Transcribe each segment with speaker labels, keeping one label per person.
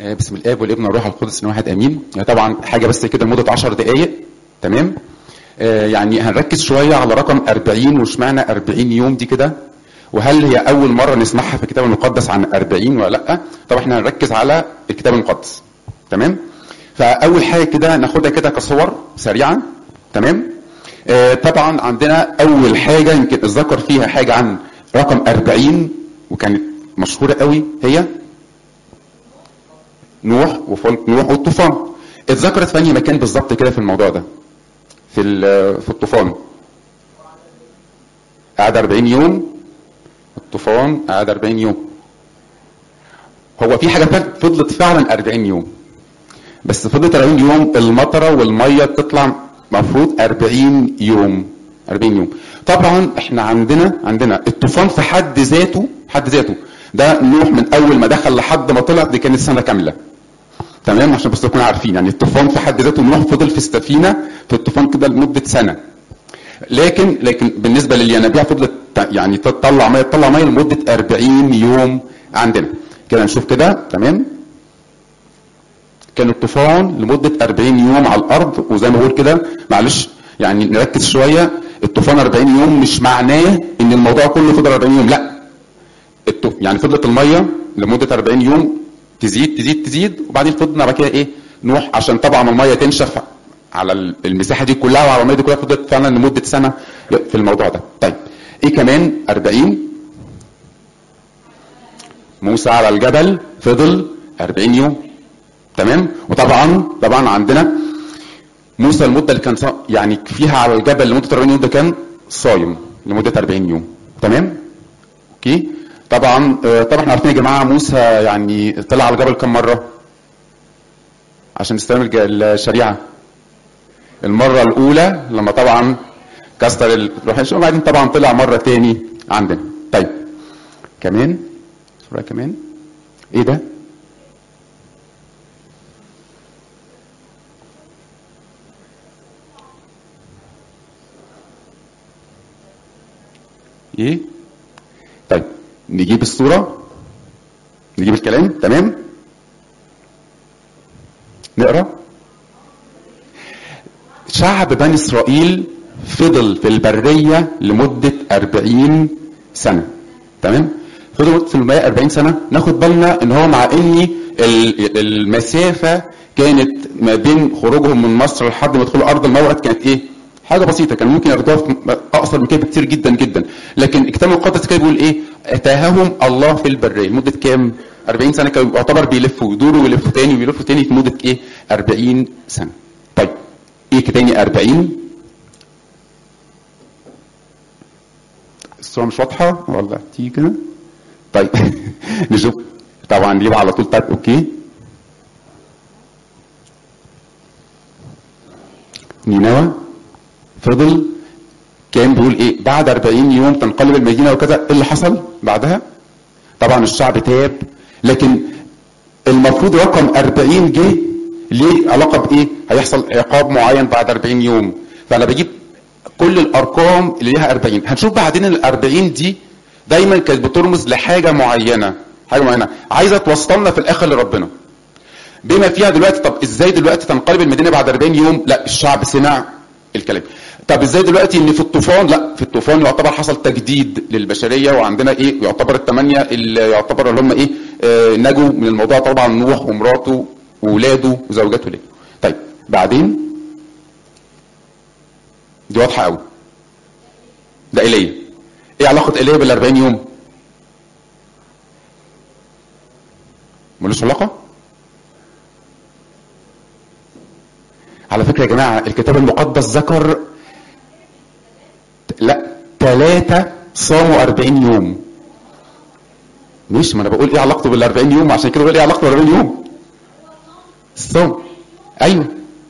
Speaker 1: آه، بسم الاب والابن والروح القدس ان واحد امين يعني طبعا حاجه بس كده لمده 10 دقائق تمام آه، يعني هنركز شويه على رقم 40 واشمعنى 40 يوم دي كده وهل هي اول مره نسمعها في الكتاب المقدس عن 40 ولا لا طب احنا هنركز على الكتاب المقدس تمام فاول حاجه كده ناخدها كده كصور سريعه تمام آه، طبعا عندنا اول حاجه يمكن اتذكر فيها حاجه عن رقم 40 وكانت مشهوره قوي هي نوح وفلك نوح والطوفان اتذكرت في انهي مكان بالظبط كده في الموضوع ده في ال- في الطوفان قعد 40 يوم الطوفان قعد 40 يوم هو في حاجه فعلا- فضلت فعلا 40 يوم بس فضلت 40 يوم المطره والميه بتطلع مفروض 40 يوم 40 يوم طبعا احنا عندنا عندنا الطوفان في حد ذاته حد ذاته ده نوح من اول ما دخل لحد ما طلع دي كانت سنه كامله تمام عشان بس تكونوا عارفين يعني الطوفان في حد ذاته نوح فضل في السفينه في الطوفان كده لمده سنه لكن لكن بالنسبه للينابيع فضلت ت- يعني تطلع ميه تطلع ميه لمده 40 يوم عندنا كده نشوف كده تمام كان الطوفان لمده 40 يوم على الارض وزي ما بقول كده معلش يعني نركز شويه الطوفان 40 يوم مش معناه ان الموضوع كله فضل 40 يوم لا الطوف يعني فضلت الميه لمده 40 يوم تزيد تزيد تزيد وبعدين فضلنا بعد كده ايه نوح عشان طبعا الميه تنشف على ال- المساحه دي كلها وعلى الميه دي كلها فضلت فعلا لمده سنه في الموضوع ده طيب ايه كمان 40 موسى على الجبل فضل 40 يوم تمام وطبعا طبعا عندنا موسى المده اللي كان صا- يعني فيها على الجبل لمده 40 يوم ده كان صايم لمده 40 يوم تمام اوكي طبعا آه، طبعا احنا عارفين يا جماعه موسى يعني طلع على الجبل كم مره عشان يستلم الج- الشريعه المره الاولى لما طبعا كسر الروح وبعدين طبعا طلع مره تاني عندنا طيب كمان صوره كمان ايه ده ايه طيب نجيب الصورة نجيب الكلام تمام نقرا شعب بني اسرائيل فضل في البرية لمدة 40 سنة تمام فضل في المية 40 سنة ناخد بالنا ان هو مع ان ال- المسافة كانت ما بين خروجهم من مصر لحد ما يدخلوا ارض الموعد كانت ايه حاجه بسيطه كان ممكن ياخدوها في م- اقصر من كده بكتير جدا جدا لكن الكتاب المقدس كده بيقول ايه اتاههم الله في البريه لمده كام 40 سنه كانوا يعتبر بيلفوا يدوروا ويلفوا تاني ويلفوا تاني في مده ايه 40 سنه طيب ايه تاني 40 الصوره مش واضحه ولا تيجي كده طيب نشوف طبعا نجيب على طول طيب اوكي نينوى فضل كان بيقول ايه بعد 40 يوم تنقلب المدينه وكذا ايه اللي حصل بعدها طبعا الشعب تاب لكن المفروض رقم 40 جه ليه علاقه بايه هيحصل عقاب معين بعد 40 يوم فانا بجيب كل الارقام اللي ليها 40 هنشوف بعدين ال 40 دي دايما كانت بترمز لحاجه معينه حاجه معينه عايزه توصلنا في الاخر لربنا بما فيها دلوقتي طب ازاي دلوقتي تنقلب المدينه بعد 40 يوم لا الشعب سمع الكلام طب ازاي دلوقتي ان في الطوفان لا في الطوفان يعتبر حصل تجديد للبشريه وعندنا ايه يعتبر الثمانيه اللي يعتبر اللي هم ايه آه نجوا من الموضوع طبعا نوح ومراته واولاده وزوجاته ليه طيب بعدين دي واضحه قوي ده ايليا ايه علاقه ايليا بال 40 يوم ملوش علاقه على فكرة يا جماعة الكتاب المقدس ذكر لا ثلاثة صاموا 40 يوم مش ما انا بقول ايه علاقته بال 40 يوم عشان كده بقول ايه علاقته بال 40 يوم الصوم ايوه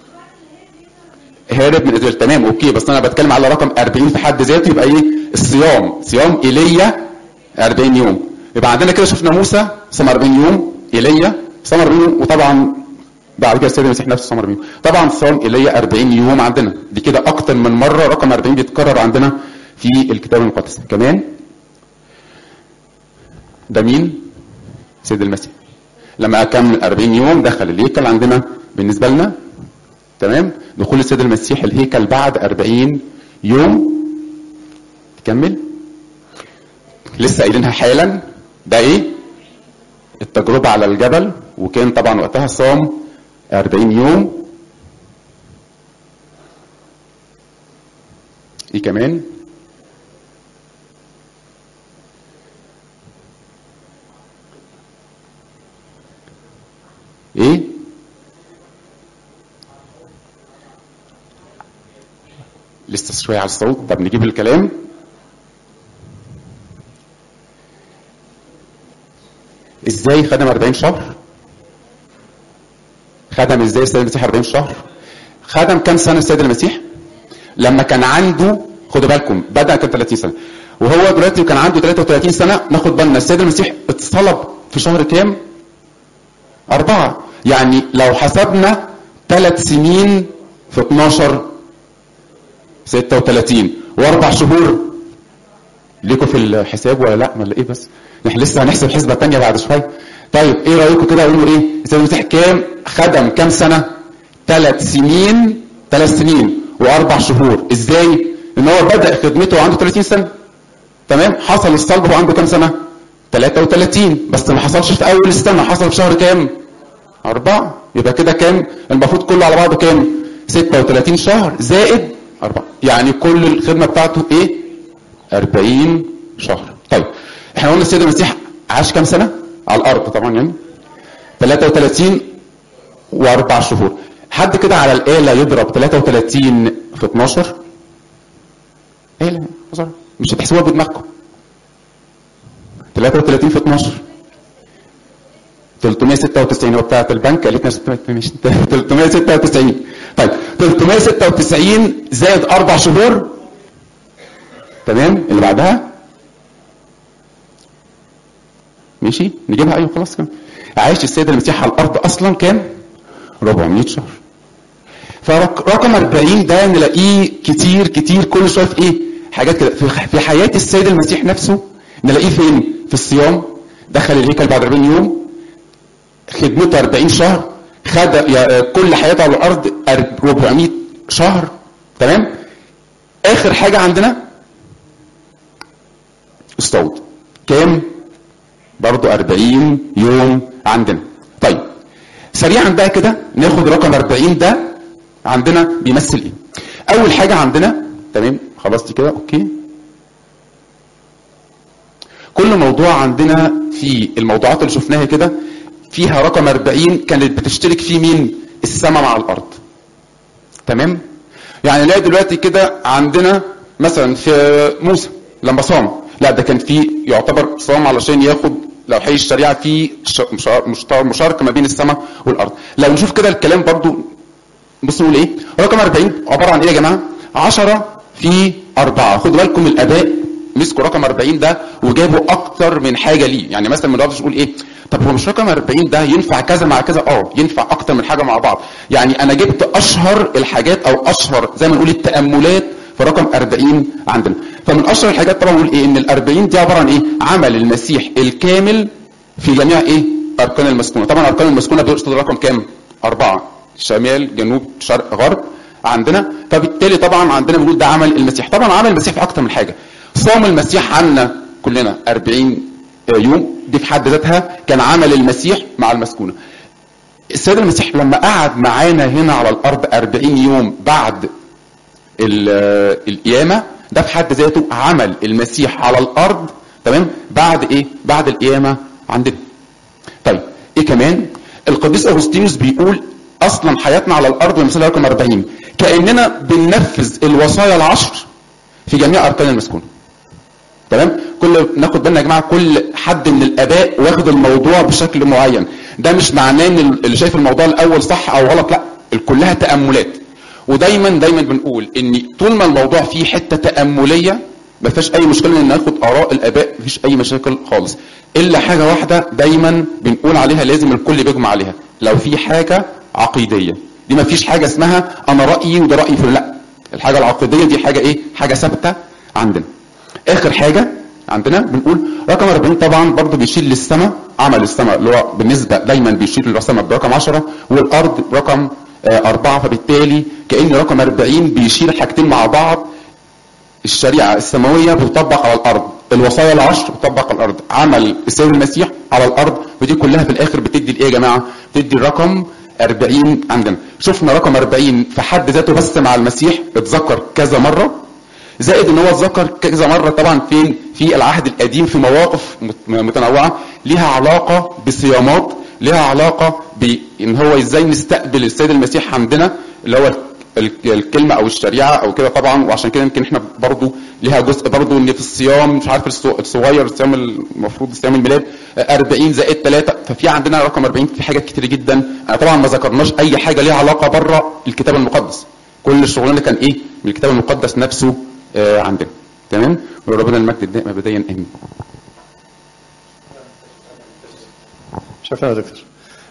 Speaker 1: هارب من اسرائيل تمام اوكي بس انا بتكلم على رقم 40 في حد ذاته يبقى ايه الصيام صيام ايليا 40 يوم يبقى عندنا كده شفنا موسى صام 40 يوم ايليا صام 40 يوم وطبعا بعد كده السيد المسيح نفسه صام 40 يوم طبعا صام ايليا 40 يوم عندنا دي كده اكتر من مره رقم 40 بيتكرر عندنا في الكتاب المقدس كمان ده مين سيد المسيح لما اكمل 40 يوم دخل الهيكل عندنا بالنسبه لنا تمام دخول السيد المسيح الهيكل بعد 40 يوم تكمل لسه قايلينها حالا ده ايه التجربة على الجبل وكان طبعا وقتها صام 40 يوم ايه كمان ايه لسه شوية على الصوت طب نجيب الكلام ازاي خدم 40 شهر خدم ازاي السيد المسيح 40 شهر خدم كام سنة السيد المسيح لما كان عنده خدوا بالكم بدأ كان 30 سنة وهو دلوقتي كان عنده 33 سنة ناخد بالنا السيد المسيح اتصلب في شهر كام أربعة يعني لو حسبنا ثلاث سنين في 12 36 واربع شهور ليكوا في الحساب ولا لا ولا ايه بس احنا لسه هنحسب حسبه تانية بعد شويه طيب ايه رايكم كده قولوا ايه السيد المسيح كام خدم كام سنه ثلاث سنين ثلاث سنين واربع شهور ازاي ان هو بدا خدمته وعنده 30 سنه تمام حصل الصلب وهو عنده كام سنه 33 بس ما حصلش في اول السنه حصل في شهر كام أربعة يبقى كده كام المفروض كله على بعضه كام 36 شهر زائد أربعة يعني كل الخدمة بتاعته إيه 40 شهر طيب احنا قلنا السيد المسيح عاش كام سنة على الأرض طبعا يعني 33 وأربع شهور حد كده على الآلة يضرب 33 في 12 آلة مش هتحسبوها بدماغكم 33 في 12 396 هو بتاعت البنك قالت لنا 396 طيب 396 زائد اربع شهور تمام اللي بعدها ماشي نجيبها ايوه خلاص كده عايش السيد المسيح على الارض اصلا كام 400 شهر فرقم 40 ده نلاقيه كتير كتير كل شويه في ايه حاجات كده في حياه السيد المسيح نفسه نلاقيه فين في الصيام دخل الهيكل بعد 40 يوم خدمته 40 شهر خد كل حياته على الارض 400 شهر تمام اخر حاجه عندنا الصوت كام برضو 40 يوم عندنا طيب سريعا بقى كده ناخد رقم 40 ده عندنا بيمثل ايه اول حاجه عندنا تمام خلصتي كده اوكي كل موضوع عندنا في الموضوعات اللي شفناها كده فيها رقم 40 كانت بتشترك فيه مين السماء مع الارض تمام يعني لا دلوقتي كده عندنا مثلا في موسى لما صام لا ده كان في يعتبر صام علشان ياخد لو حي الشريعه في مشاركه ما بين السماء والارض لو نشوف كده الكلام برضو بصوا نقول ايه رقم 40 عباره عن ايه يا جماعه 10 في 4 خدوا بالكم الاباء مسكوا رقم 40 ده وجابوا اكتر من حاجه ليه يعني مثلا ما نقدرش نقول ايه طب هو مش رقم 40 ده ينفع كذا مع كذا اه ينفع اكتر من حاجه مع بعض يعني انا جبت اشهر الحاجات او اشهر زي ما نقول التاملات في رقم 40 عندنا فمن اشهر الحاجات طبعا نقول ايه ان ال 40 دي عباره عن ايه عمل المسيح الكامل في جميع ايه اركان المسكونه طبعا اركان المسكونه بيقصد رقم كام اربعه شمال جنوب شرق غرب عندنا فبالتالي طبعا عندنا بنقول ده عمل المسيح طبعا عمل المسيح في اكتر من حاجه صام المسيح عنا كلنا 40 يوم دي في حد ذاتها كان عمل المسيح مع المسكونه السيد المسيح لما قعد معانا هنا على الارض 40 يوم بعد القيامه ده في حد ذاته عمل المسيح على الارض تمام بعد ايه بعد القيامه عندنا طيب ايه كمان القديس اغسطينوس بيقول اصلا حياتنا على الارض ومثال رقم 40 كاننا بننفذ الوصايا العشر في جميع اركان المسكونه تمام كل ناخد بالنا يا جماعه كل حد من الاباء واخد الموضوع بشكل معين ده مش معناه ان اللي شايف الموضوع الاول صح او غلط لا كلها تاملات ودايما دايما بنقول ان طول ما الموضوع فيه حته تامليه ما فيهاش اي مشكله ان ناخد اراء الاباء ما فيش اي مشاكل خالص الا حاجه واحده دايما بنقول عليها لازم الكل بيجمع عليها لو في حاجه عقيديه دي ما فيش حاجه اسمها انا رايي وده رايي في لا الحاجه العقيديه دي حاجه ايه حاجه ثابته عندنا اخر حاجه عندنا بنقول رقم 40 طبعا برضه بيشير للسماء عمل السماء اللي هو بالنسبه دايما بيشير للسماء برقم 10 والارض برقم آه، أربعة فبالتالي كأن رقم 40 بيشير حاجتين مع بعض الشريعة السماوية بتطبق على الأرض الوصايا العشر بتطبق على الأرض عمل السيد المسيح على الأرض ودي كلها في الآخر بتدي الإيه يا جماعة بتدي الرقم 40 عندنا شفنا رقم 40 في حد ذاته بس مع المسيح اتذكر كذا مرة زائد ان هو اتذكر كذا مرة طبعا فين في العهد القديم في مواقف مت- متنوعة ليها علاقة بصيامات ليها علاقة بان هو ازاي نستقبل السيد المسيح عندنا اللي هو ال- الكلمة او الشريعة او كده طبعا وعشان كده يمكن احنا برضو ليها جزء برضو ان في الصيام مش عارف الص- الصغير الصيام المفروض صيام الميلاد آه، 40 زائد 3 ففي عندنا رقم 40 في حاجات كتير جدا انا طبعا ما ذكرناش اي حاجة ليها علاقة بره الكتاب المقدس كل الشغلانه كان ايه من الكتاب المقدس نفسه آه عندنا تمام وربنا المجد الدائم ابديا امين
Speaker 2: شكرا يا دكتور